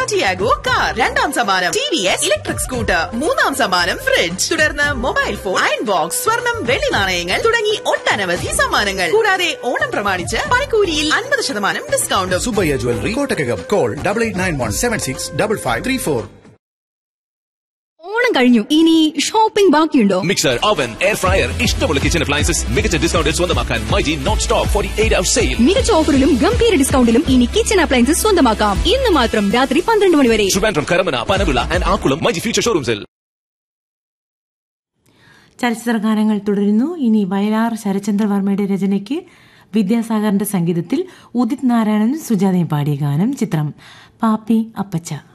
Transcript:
Tiago car രണ്ടാം സമ്മാനം T V S electric scooter മൂന്നാം സമ്മാനം ഫ്രിഡ്ജ് തുടർന്ന് മൊബൈൽ ഫോൺ അയൺ ബോക്സ് സ്വർണം വെള്ളി നാണയങ്ങൾ തുടങ്ങി ഒട്ടനവധി സമ്മാനങ്ങൾ കൂടാതെ ഓണം പ്രമാണിച്ച് പണിക്കൂലിയിൽ അൻപത് ശതമാനം ഡിസ്കൗണ്ടും Subbayya jewellery Kottakkakam call double eight nine one seven six double five three four Onam കഴിഞ്ഞു ഇനി ഷോപ്പിംഗ് ബാക്കിയുണ്ടോ മിക്സർ ഓവൻ എയർ ഫ്രയർ ഇഷ്ടമുള്ള കിച്ചൺ അപ്ലയൻസസ് മികച്ച ഡിസ്കൗണ്ടിൽ സ്വന്തമാക്കാൻ myG not stop forty eight hour sale മികച്ച ഓഫറിലും ഗംഭീര ഡിസ്കൗണ്ടിലും ഇനി കിച്ചൺ അപ്ലയൻസസ് സ്വന്തമാക്കാം ഇന്ന് മാത്രം രാത്രി പന്ത്രണ്ട് മണി വരെ ട്രിവാൻഡ്രം കരമന പനവിള ആൻഡ് ആക്കുളം മൈജി ഫ്യൂച്ചർ ഷോറൂംസിൽ ചലച്ചിത്ര ഗാനങ്ങൾ തുടരുന്നു ഇനി വയലാർ ശരചന്ദ്രവർമ്മയുടെ രചനയ്ക്ക് വിദ്യാസാഗറിന്റെ സംഗീതത്തിൽ ഉദിത് നാരായണൻ സുജാതയും പാടിയ ഗാനം ചിത്രം പാപ്പി അപ്പച്ച